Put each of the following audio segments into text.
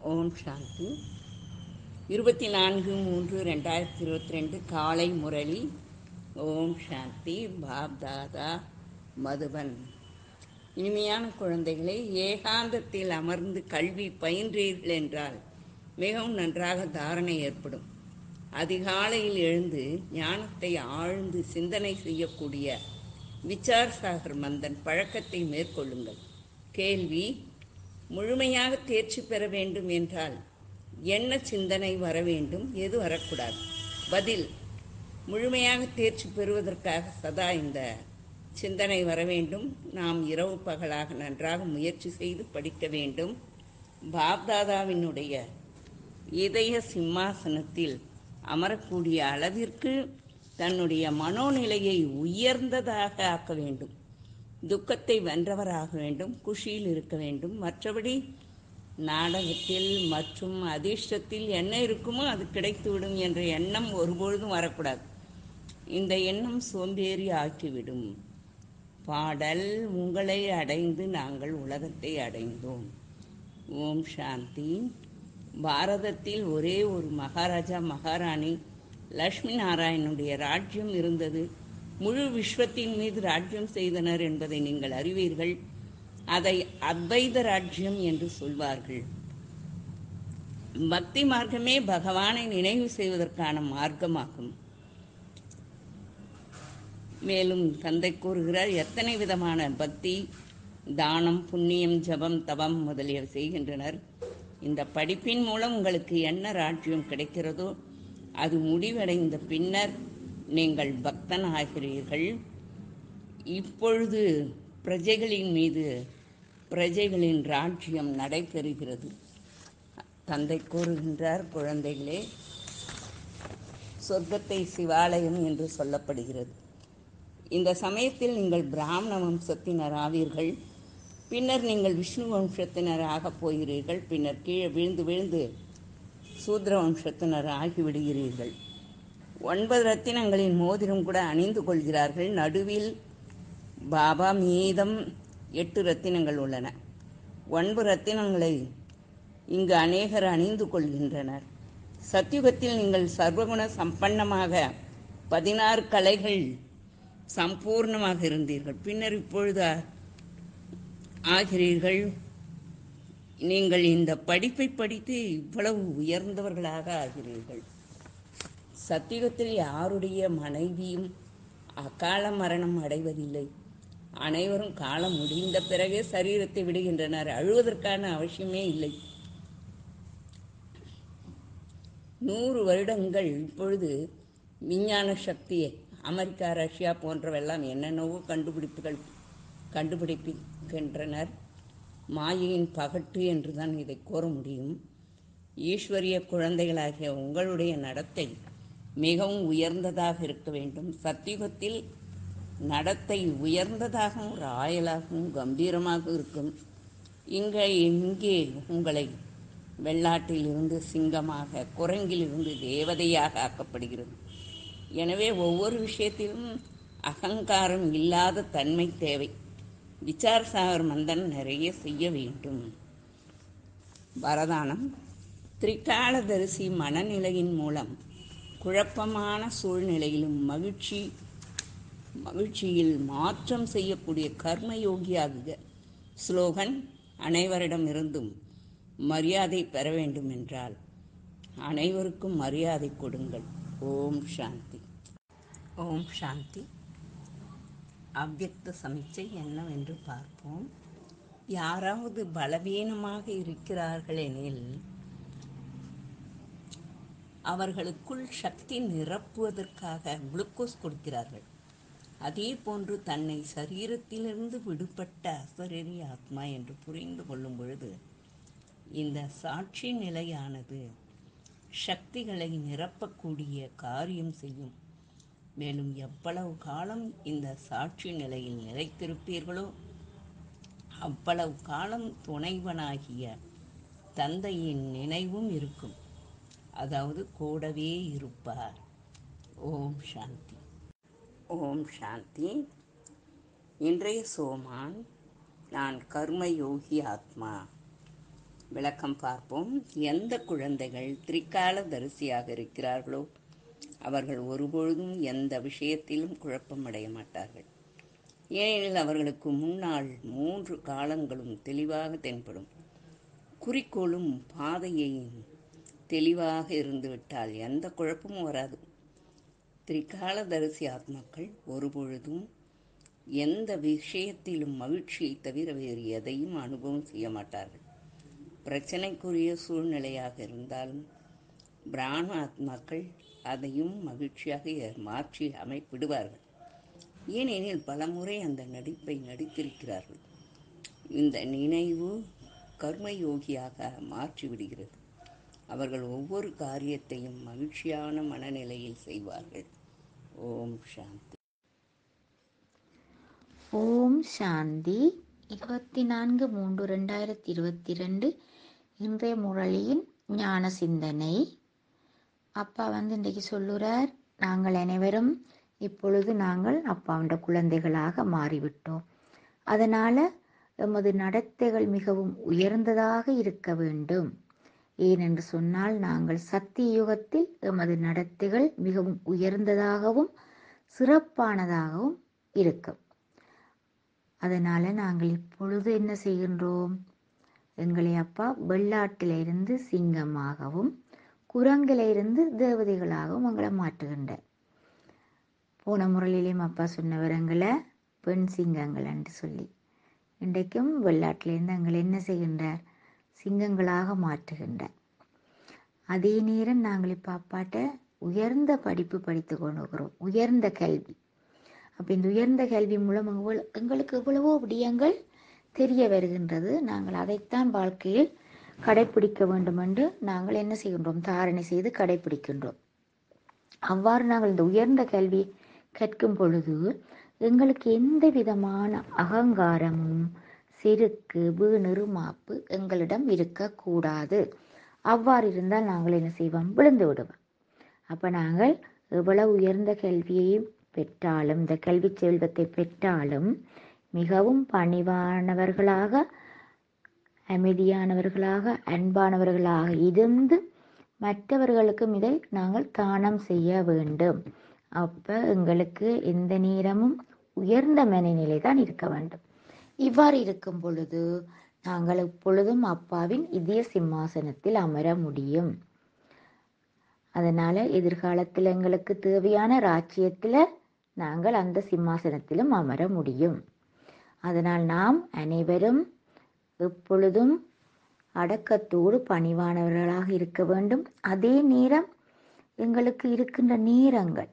ஓம் சாந்தி இருபத்தி நான்கு மூன்று ரெண்டாயிரத்தி இருபத்தி ரெண்டு காலை முரளி ஓம் சாந்தி பாப் தாதா மதுபன் இனிமையான குழந்தைகளை ஏகாந்தத்தில் அமர்ந்து கல்வி பயின்றீர்கள் என்றால் மிகவும் நன்றாக தாரணை ஏற்படும் அதிகாலையில் எழுந்து ஞானத்தை ஆழ்ந்து சிந்தனை செய்யக்கூடிய விசார் சாகர் மந்தன் பழக்கத்தை மேற்கொள்ளுங்கள் கேள்வி முழுமையாக தேர்ச்சி பெற வேண்டும் என்றால் என்ன சிந்தனை வர வேண்டும் எது வரக்கூடாது பதில் முழுமையாக தேர்ச்சி பெறுவதற்காக சதா இந்த சிந்தனை வர வேண்டும் நாம் இரவு பகலாக நன்றாக முயற்சி செய்து படிக்க வேண்டும் பாப்தாதாவினுடைய இதய சிம்மாசனத்தில் அமரக்கூடிய அளவிற்கு தன்னுடைய மனோநிலையை உயர்ந்ததாக ஆக்க வேண்டும் துக்கத்தை வென்றவராக வேண்டும் குஷியில் இருக்க வேண்டும் மற்றபடி நாடகத்தில் மற்றும் அதிர்ஷ்டத்தில் என்ன இருக்குமோ அது கிடைத்துவிடும் என்ற எண்ணம் ஒருபொழுதும் வரக்கூடாது இந்த எண்ணம் சோம்பேறி ஆக்கிவிடும் பாடல் உங்களை அடைந்து நாங்கள் உலகத்தை அடைந்தோம் ஓம் சாந்தி பாரதத்தில் ஒரே ஒரு மகாராஜா மகாராணி லக்ஷ்மி நாராயணனுடைய ராஜ்யம் இருந்தது முழு விஸ்வத்தின் மீது ராஜ்யம் செய்தனர் என்பதை நீங்கள் அறிவீர்கள் அதை அத்வைத ராஜ்யம் என்று சொல்வார்கள் பக்தி மார்க்கமே பகவானை நினைவு செய்வதற்கான மார்க்கமாகும் மேலும் தந்தை கூறுகிறார் எத்தனை விதமான பக்தி தானம் புண்ணியம் ஜபம் தவம் முதலியவை செய்கின்றனர் இந்த படிப்பின் மூலம் உங்களுக்கு என்ன ராஜ்யம் கிடைக்கிறதோ அது முடிவடைந்த பின்னர் நீங்கள் பக்தன் ஆகிறீர்கள் இப்பொழுது பிரஜைகளின் மீது பிரஜைகளின் ராஜ்யம் நடைபெறுகிறது தந்தை கூறுகின்றார் குழந்தைகளே சொர்க்கத்தை சிவாலயம் என்று சொல்லப்படுகிறது இந்த சமயத்தில் நீங்கள் பிராமண வம்சத்தினர் ஆவீர்கள் பின்னர் நீங்கள் விஷ்ணு வம்சத்தினர் ஆகப் போகிறீர்கள் பின்னர் கீழே விழுந்து விழுந்து சூத்ர வம்சத்தினர் ஆகிவிடுகிறீர்கள் ஒன்பது ரத்தினங்களின் மோதிரம் கூட அணிந்து கொள்கிறார்கள் நடுவில் பாபா மீதம் எட்டு ரத்தினங்கள் உள்ளன ஒன்பது ரத்தினங்களை இங்கு அநேகர் அணிந்து கொள்கின்றனர் சத்தியுகத்தில் நீங்கள் சர்வகுண சம்பன்னமாக பதினாறு கலைகள் சம்பூர்ணமாக இருந்தீர்கள் பின்னர் இப்பொழுது ஆகிறீர்கள் நீங்கள் இந்த படிப்பை படித்து இவ்வளவு உயர்ந்தவர்களாக ஆகிறீர்கள் சத்தியுகத்தில் யாருடைய மனைவியும் அகால மரணம் அடைவதில்லை அனைவரும் காலம் முடிந்த பிறகே சரீரத்தை விடுகின்றனர் அழுவதற்கான அவசியமே இல்லை நூறு வருடங்கள் இப்பொழுது விஞ்ஞான சக்தியை அமெரிக்கா ரஷ்யா போன்றவெல்லாம் என்னென்னவோ கண்டுபிடிப்புகள் கண்டுபிடிக்கின்றனர் மாயையின் பகட்டு என்று தான் இதை கூற முடியும் ஈஸ்வரிய குழந்தைகளாகிய உங்களுடைய நடத்தை மிகவும் உயர்ந்ததாக இருக்க வேண்டும் சத்தியுகத்தில் நடத்தை உயர்ந்ததாகவும் ராயலாகவும் கம்பீரமாக இருக்கும் இங்கே இங்கே உங்களை வெள்ளாட்டிலிருந்து சிங்கமாக குரங்கிலிருந்து தேவதையாக ஆக்கப்படுகிறது எனவே ஒவ்வொரு விஷயத்திலும் அகங்காரம் இல்லாத தன்மை தேவை விசார் சாகர் மந்தன் நிறைய செய்ய வேண்டும் வரதானம் திரிகாலதரிசி மனநிலையின் மூலம் குழப்பமான சூழ்நிலையிலும் மகிழ்ச்சி மகிழ்ச்சியில் மாற்றம் செய்யக்கூடிய கர்மயோகியாகுக ஸ்லோகன் அனைவரிடமிருந்தும் மரியாதை பெற வேண்டும் என்றால் அனைவருக்கும் மரியாதை கொடுங்கள் ஓம் சாந்தி ஓம் சாந்தி அவ்வக்த சமிச்சை என்னவென்று பார்ப்போம் யாராவது பலவீனமாக இருக்கிறார்கள் எனில் அவர்களுக்குள் சக்தி நிரப்புவதற்காக குளுக்கோஸ் கொடுக்கிறார்கள் அதே போன்று தன்னை சரீரத்திலிருந்து விடுபட்ட அசரீரி ஆத்மா என்று புரிந்து கொள்ளும் பொழுது இந்த சாட்சி நிலையானது சக்திகளை நிரப்பக்கூடிய காரியம் செய்யும் மேலும் எவ்வளவு காலம் இந்த சாட்சி நிலையில் நிலைத்திருப்பீர்களோ அவ்வளவு காலம் துணைவனாகிய தந்தையின் நினைவும் இருக்கும் அதாவது கூடவே இருப்பார் ஓம் சாந்தி ஓம் சாந்தி இன்றைய சோமான் நான் கர்மயோகி ஆத்மா விளக்கம் பார்ப்போம் எந்த குழந்தைகள் திரிகால தரிசியாக இருக்கிறார்களோ அவர்கள் ஒருபொழுதும் எந்த விஷயத்திலும் குழப்பமடைய மாட்டார்கள் ஏனெனில் அவர்களுக்கு முன்னால் மூன்று காலங்களும் தெளிவாக தென்படும் குறிக்கோளும் பாதையையும் தெளிவாக இருந்துவிட்டால் எந்த குழப்பமும் வராது திரிகாலதரிசி ஆத்மாக்கள் ஒருபொழுதும் எந்த விஷயத்திலும் மகிழ்ச்சியை தவிர வேறு எதையும் அனுபவம் செய்ய மாட்டார்கள் பிரச்சனைக்குரிய சூழ்நிலையாக இருந்தாலும் பிராண ஆத்மாக்கள் அதையும் மகிழ்ச்சியாக மாற்றி அமைப்பிடுவார்கள் ஏனெனில் பலமுறை அந்த நடிப்பை நடித்திருக்கிறார்கள் இந்த நினைவு கர்மயோகியாக மாற்றிவிடுகிறது அவர்கள் ஒவ்வொரு காரியத்தையும் மகிழ்ச்சியான மனநிலையில் செய்வார்கள் ஓம் சாந்தி ஓம் சாந்தி இருபத்தி நான்கு மூன்று ரெண்டாயிரத்தி இருபத்தி ரெண்டு இன்றைய முரளியின் ஞான சிந்தனை அப்பா வந்து இன்றைக்கு சொல்லுறார் நாங்கள் அனைவரும் இப்பொழுது நாங்கள் அப்பாவுடைய குழந்தைகளாக மாறிவிட்டோம் அதனால எமது நடத்தைகள் மிகவும் உயர்ந்ததாக இருக்க வேண்டும் ஏனென்று சொன்னால் நாங்கள் சத்திய யுகத்தில் எமது நடத்தைகள் மிகவும் உயர்ந்ததாகவும் சிறப்பானதாகவும் இருக்கும் அதனால நாங்கள் இப்பொழுது என்ன செய்கின்றோம் எங்களை அப்பா வெள்ளாட்டிலிருந்து சிங்கமாகவும் குரங்கிலிருந்து தேவதைகளாகவும் எங்களை மாற்றுகின்றார் போன முறையிலேயும் அப்பா சொன்ன விவரங்களை பெண் சிங்கங்கள் என்று சொல்லி இன்றைக்கும் வெள்ளாட்டிலிருந்து எங்களை என்ன செய்கின்றார் சிங்கங்களாக மாற்றுகின்றார் அதே நேரம் நாங்கள் இப்போ அப்பாட்ட உயர்ந்த படிப்பு படித்து கொண்டு இருக்கிறோம் உயர்ந்த கல்வி அப்போ இந்த உயர்ந்த கல்வி மூலம் எவ்வளவு- எங்களுக்கு எவ்வளவோ விடயங்கள் தெரிய வருகின்றது நாங்கள் அதைத்தான் வாழ்க்கையில் கடைப்பிடிக்க வேண்டும் என்று நாங்கள் என்ன செய்கின்றோம் தாரணை செய்து கடைப்பிடிக்கின்றோம் அவ்வாறு நாங்கள் இந்த உயர்ந்த கல்வி கற்கும் பொழுது எங்களுக்கு எந்த விதமான அகங்காரமும் செருக்கு வீணிருமாப்பு எங்களிடம் இருக்கக்கூடாது அவ்வாறு இருந்தால் நாங்கள் என்ன செய்வோம் விழுந்து விடுவோம் அப்போ நாங்கள் எவ்வளவு உயர்ந்த கல்வியையும் பெற்றாலும் இந்த கல்வி செல்வத்தை பெற்றாலும் மிகவும் பணிவானவர்களாக அமைதியானவர்களாக அன்பானவர்களாக இருந்து மற்றவர்களுக்கும் இதை நாங்கள் தானம் செய்ய வேண்டும் அப்போ எங்களுக்கு எந்த நேரமும் உயர்ந்த மனநிலை தான் இருக்க வேண்டும் இவ்வாறு இருக்கும் பொழுது நாங்கள் எப்பொழுதும் அப்பாவின் இதய சிம்மாசனத்தில் அமர முடியும் அதனால எதிர்காலத்தில் எங்களுக்கு தேவையான ராஜ்யத்தில் நாங்கள் அந்த சிம்மாசனத்திலும் அமர முடியும் அதனால் நாம் அனைவரும் எப்பொழுதும் அடக்கத்தோடு பணிவானவர்களாக இருக்க வேண்டும் அதே நேரம் எங்களுக்கு இருக்கின்ற நேரங்கள்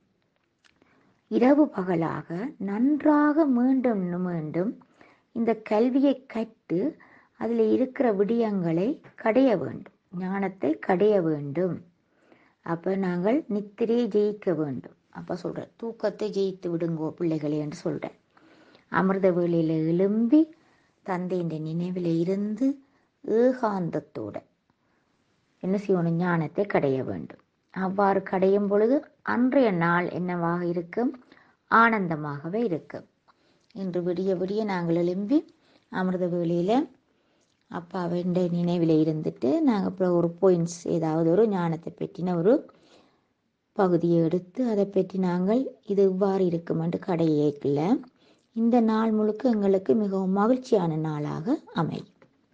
இரவு பகலாக நன்றாக மீண்டும் மீண்டும் இந்த கல்வியை கற்று அதில் இருக்கிற விடயங்களை கடைய வேண்டும் ஞானத்தை கடைய வேண்டும் அப்போ நாங்கள் நித்திரையை ஜெயிக்க வேண்டும் அப்போ சொல்கிறேன் தூக்கத்தை ஜெயித்து விடுங்கோ பிள்ளைகளே என்று சொல்கிறேன் அமிர்த வேளையில் எழும்பி தந்தையின் நினைவில் இருந்து ஏகாந்தத்தோட என்ன செய்யணும் ஞானத்தை கடைய வேண்டும் அவ்வாறு கடையும் பொழுது அன்றைய நாள் என்னவாக இருக்கும் ஆனந்தமாகவே இருக்கும் இன்று விடிய விடிய நாங்கள் எழும்பி அமிர்த வேளையில் அப்பாவின் நினைவில் இருந்துட்டு நாங்கள் அப்புறம் ஒரு பாயிண்ட்ஸ் ஏதாவது ஒரு ஞானத்தை பற்றின ஒரு பகுதியை எடுத்து அதை பற்றி நாங்கள் இது இவ்வாறு இருக்கும் என்று கடையேக்கல இந்த நாள் முழுக்க எங்களுக்கு மிகவும் மகிழ்ச்சியான நாளாக அமையும்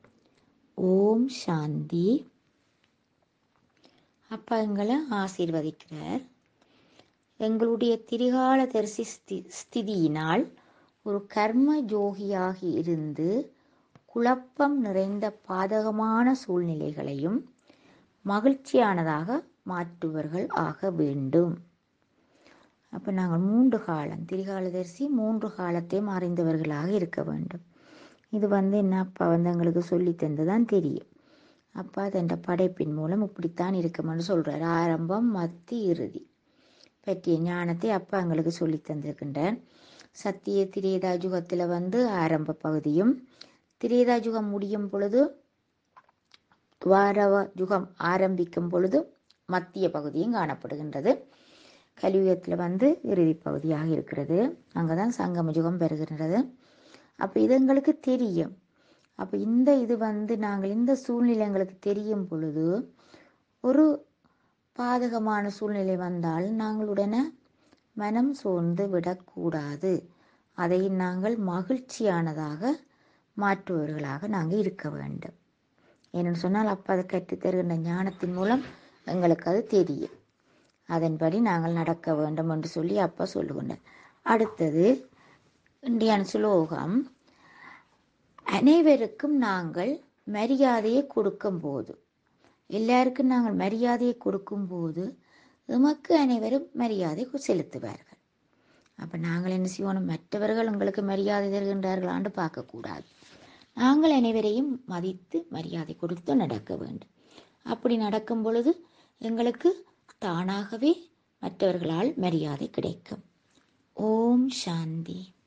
ஓம் சாந்தி அப்பா எங்களை ஆசீர்வதிக்கிறார் எங்களுடைய திரிகால தரிசி ஸ்தி ஸ்திதியினால் ஒரு கர்ம யோகியாகி இருந்து குழப்பம் நிறைந்த பாதகமான சூழ்நிலைகளையும் மகிழ்ச்சியானதாக மாற்றுவர்கள் ஆக வேண்டும் அப்போ நாங்கள் மூன்று காலம் திரிகாலதரிசி மூன்று காலத்தையும் அறிந்தவர்களாக இருக்க வேண்டும் இது வந்து என்ன அப்பா வந்து எங்களுக்கு சொல்லி தந்துதான் தெரியும் அப்பா தன் படைப்பின் மூலம் இப்படித்தான் இருக்குமென்னு சொல்கிறார் ஆரம்பம் மத்தி இறுதி பற்றிய ஞானத்தை அப்பா எங்களுக்கு சொல்லி தந்திருக்கின்றார் சத்திய திரேதா யுகத்தில் வந்து ஆரம்ப பகுதியும் திரேதா யுகம் முடியும் பொழுது துவாரவ யுகம் ஆரம்பிக்கும் பொழுது மத்திய பகுதியும் காணப்படுகின்றது கலியுகத்தில் வந்து இறுதி பகுதியாக இருக்கிறது அங்கே தான் சங்கம யுகம் பெறுகின்றது அப்போ இது எங்களுக்கு தெரியும் அப்போ இந்த இது வந்து நாங்கள் இந்த சூழ்நிலை எங்களுக்கு தெரியும் பொழுது ஒரு பாதகமான சூழ்நிலை வந்தால் நாங்கள் உடனே மனம் சோர்ந்து விடக்கூடாது அதை நாங்கள் மகிழ்ச்சியானதாக மாற்றுபவர்களாக நாங்கள் இருக்க வேண்டும் ஏன்னு சொன்னால் அப்போ அதை கற்றுத் தருகின்ற ஞானத்தின் மூலம் எங்களுக்கு அது தெரியும் அதன்படி நாங்கள் நடக்க வேண்டும் என்று சொல்லி அப்பா சொல்லுகின்றார் அடுத்தது இந்தியான சுலோகம் அனைவருக்கும் நாங்கள் மரியாதையை கொடுக்கும்போது எல்லாருக்கும் நாங்கள் மரியாதையை கொடுக்கும்போது எமக்கு அனைவரும் மரியாதை செலுத்துவார்கள் அப்போ நாங்கள் என்ன செய்வோம் மற்றவர்கள் உங்களுக்கு மரியாதை தருகின்றார்களான்னு பார்க்கக்கூடாது நாங்கள் அனைவரையும் மதித்து மரியாதை கொடுத்து நடக்க வேண்டும் அப்படி நடக்கும் பொழுது எங்களுக்கு தானாகவே மற்றவர்களால் மரியாதை கிடைக்கும் ஓம் சாந்தி